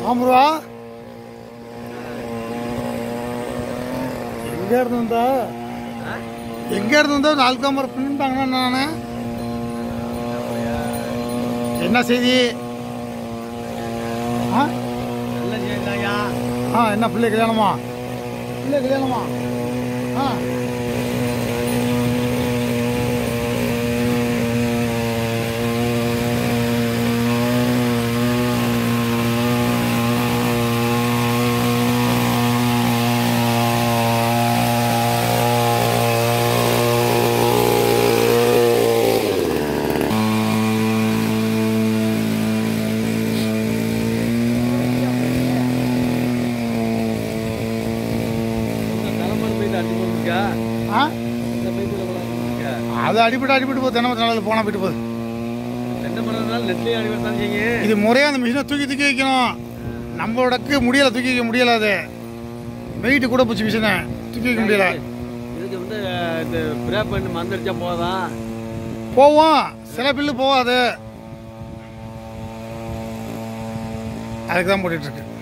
ஆமாவா எங்க இருந்து வந்தா எங்க இருந்து வந்தா நாலு காமரை பண்ணிட்டாங்கன்னா நானு என்ன செய்தி ஆ நல்ல செய்தாயா ஆ என்ன பிள்ளை கல்யாணமா பிள்ளை கல்யாணமா ஆ தலைமுறை போயிட்டு அடி போட்டுருக்கா ஆ இந்த பைப்பில் விளாண்டுருக்கா அது அடிபட்டு அடிபட்டு போகுது தென்னை நாளில் போனால் போயிட்டு போகுது தென்னை மரம்னால நெட்லேயும் அடி தான் செய்யுங்க இது முறையாக அந்த மிஷினை தூக்கி தூக்கி வைக்கணும் நம்மளோடக்கு முடியலை தூக்கி வைக்க முடியல அது வெயிட்டு கூட போச்சு மிஷினை தூக்கி வைக்க முடியல இதுக்கு வந்து அஹ், இந்த பிரேக் பண்ணி மந்திரிச்சா போதான் போவோம் சில பில்லு போகாது அதுக்கு தான் போட்டுட்டு இருக்கு